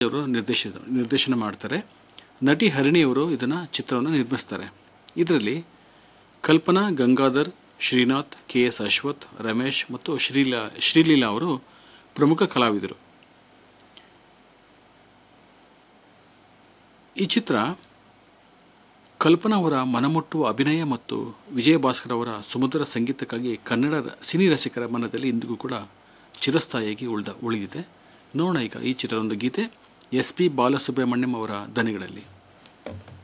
ಅವರು ನಿರ್ದೇಶಿತ ನಿರ್ದೇಶನ ಮಾಡ್ತಾರೆ ನಟಿ ಹರಿಣಿಯವರು ಇದನ್ನು ಚಿತ್ರವನ್ನು ನಿರ್ಮಿಸ್ತಾರೆ ಇದರಲ್ಲಿ ಕಲ್ಪನಾ ಗಂಗಾಧರ್ ಶ್ರೀನಾಥ್ ಕೆ ಎಸ್ ಅಶ್ವಥ್ ರಮೇಶ್ ಮತ್ತು ಶ್ರೀಲಾ ಶ್ರೀಲೀಲಾ ಅವರು ಪ್ರಮುಖ ಕಲಾವಿದರು ಈ ಚಿತ್ರ ಕಲ್ಪನಾ ಅವರ ಮನಮುಟ್ಟುವ ಅಭಿನಯ ಮತ್ತು ವಿಜಯ ಭಾಸ್ಕರ್ ಅವರ ಸುಮಧುರ ಸಂಗೀತಕ್ಕಾಗಿ ಕನ್ನಡ ಸಿನಿ ರಸಿಕರ ಮನದಲ್ಲಿ ಇಂದಿಗೂ ಕೂಡ ಚಿರಸ್ಥಾಯಿಯಾಗಿ ಉಳಿದ ಉಳಿದಿದೆ ನೋಡೋಣ ಈಗ ಈ ಚಿತ್ರದ ಒಂದು ಗೀತೆ ಎಸ್ ಪಿ ಬಾಲಸುಬ್ರಹ್ಮಣ್ಯಂ ಅವರ ದನಿಗಳಲ್ಲಿ